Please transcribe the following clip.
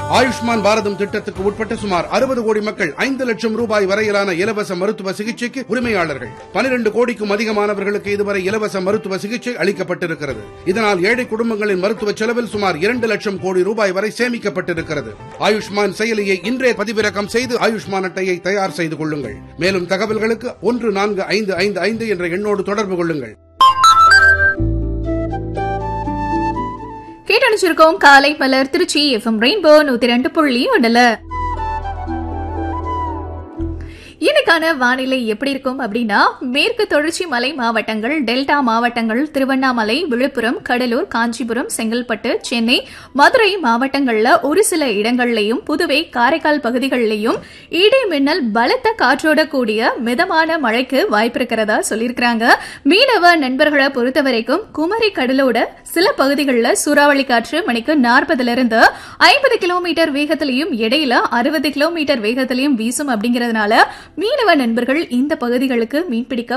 ஆயுஷ்மான் பாரதம் திட்டத்துக்கு உட்பட்ட சுமார் அறுபது கோடி மக்கள் ஐந்து லட்சம் ரூபாய் வரையிலான இலவச மருத்துவ சிகிச்சைக்கு உரிமையாளர்கள் பனிரெண்டு கோடிக்கும் அதிகமானவர்களுக்கு இதுவரை இலவச மருத்துவ சிகிச்சை அளிக்கப்பட்டிருக்கிறது இதனால் ஏழை குடும்பங்களின் மருத்துவ செலவில் சுமார் இரண்டு லட்சம் கோடி ரூபாய் வரை சேமிக்கப்பட்டிருக்கிறது ஆயுஷ்மான் செயலியை இன்றே பதிவிறக்கம் செய்து ஆயுஷ்மான் அட்டையை தயார் செய்து கொள்ளுங்கள் மேலும் தகவல்களுக்கு ஒன்று நான்கு ஐந்து ஐந்து ஐந்து என்ற எண்ணோடு தொடர்பு கொள்ளுங்கள் கேட்டணிச்சிருக்கோம் காலை மலர் திருச்சி எஃப்எம் ரெயின்போ நூத்தி ரெண்டு புள்ளி ஒண்ணுல இன்னைக்கான வானிலை எப்படி இருக்கும் அப்படின்னா மேற்கு தொடர்ச்சி மலை மாவட்டங்கள் டெல்டா மாவட்டங்கள் திருவண்ணாமலை விழுப்புரம் கடலூர் காஞ்சிபுரம் செங்கல்பட்டு சென்னை மதுரை மாவட்டங்கள்ல ஒரு சில இடங்கள்லயும் புதுவை காரைக்கால் பகுதிகளிலையும் இடி மின்னல் பலத்த காற்றோட கூடிய மிதமான மழைக்கு வாய்ப்பு இருக்கிறதா சொல்லியிருக்கிறாங்க மீனவ நண்பர்களை பொறுத்த வரைக்கும் குமரி கடலோட சில பகுதிகளில் சூறாவளி காற்று மணிக்கு நாற்பதுல இருந்து ஐம்பது கிலோமீட்டர் வேகத்திலையும் இடையில அறுபது கிலோமீட்டர் வேகத்திலையும் வீசும் அப்படிங்கறதுனால மீனவ நண்பர்கள் இந்த பகுதிகளுக்கு மீன்பிடிக்க